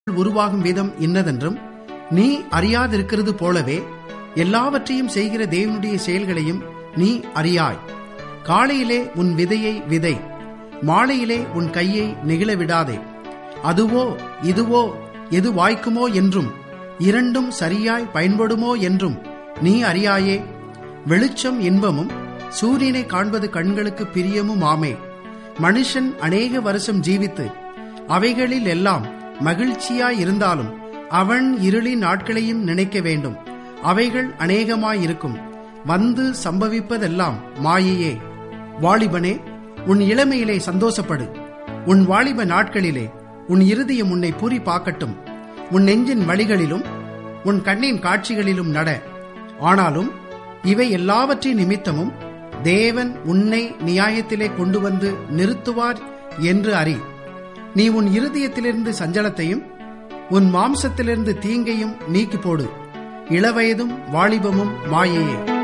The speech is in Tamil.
உருவாகும் விதம் இன்னதென்றும் நீ அறியாதிருக்கிறது போலவே எல்லாவற்றையும் செய்கிற தேவனுடைய செயல்களையும் நீ அறியாய் காலையிலே உன் விதையை விதை மாலையிலே உன் கையை நெகிழ விடாதே அதுவோ இதுவோ எது வாய்க்குமோ என்றும் இரண்டும் சரியாய் பயன்படுமோ என்றும் நீ அறியாயே வெளிச்சம் இன்பமும் சூரியனை காண்பது கண்களுக்கு பிரியமும் ஆமே மனுஷன் அநேக வருஷம் ஜீவித்து அவைகளில் எல்லாம் மகிழ்ச்சியாய் இருந்தாலும் அவன் இருளின் நாட்களையும் நினைக்க வேண்டும் அவைகள் அநேகமாயிருக்கும் வந்து சம்பவிப்பதெல்லாம் மாயையே வாலிபனே உன் இளமையிலே சந்தோஷப்படு உன் வாலிப நாட்களிலே உன் இருதயம் உன்னை பூரி பார்க்கட்டும் உன் நெஞ்சின் வழிகளிலும் உன் கண்ணின் காட்சிகளிலும் நட ஆனாலும் இவை எல்லாவற்றின் நிமித்தமும் தேவன் உன்னை நியாயத்திலே கொண்டு வந்து நிறுத்துவார் என்று அறி நீ உன் இருதயத்திலிருந்து சஞ்சலத்தையும் உன் மாம்சத்திலிருந்து தீங்கையும் நீக்கி போடு இளவயதும் வாலிபமும் மாயையே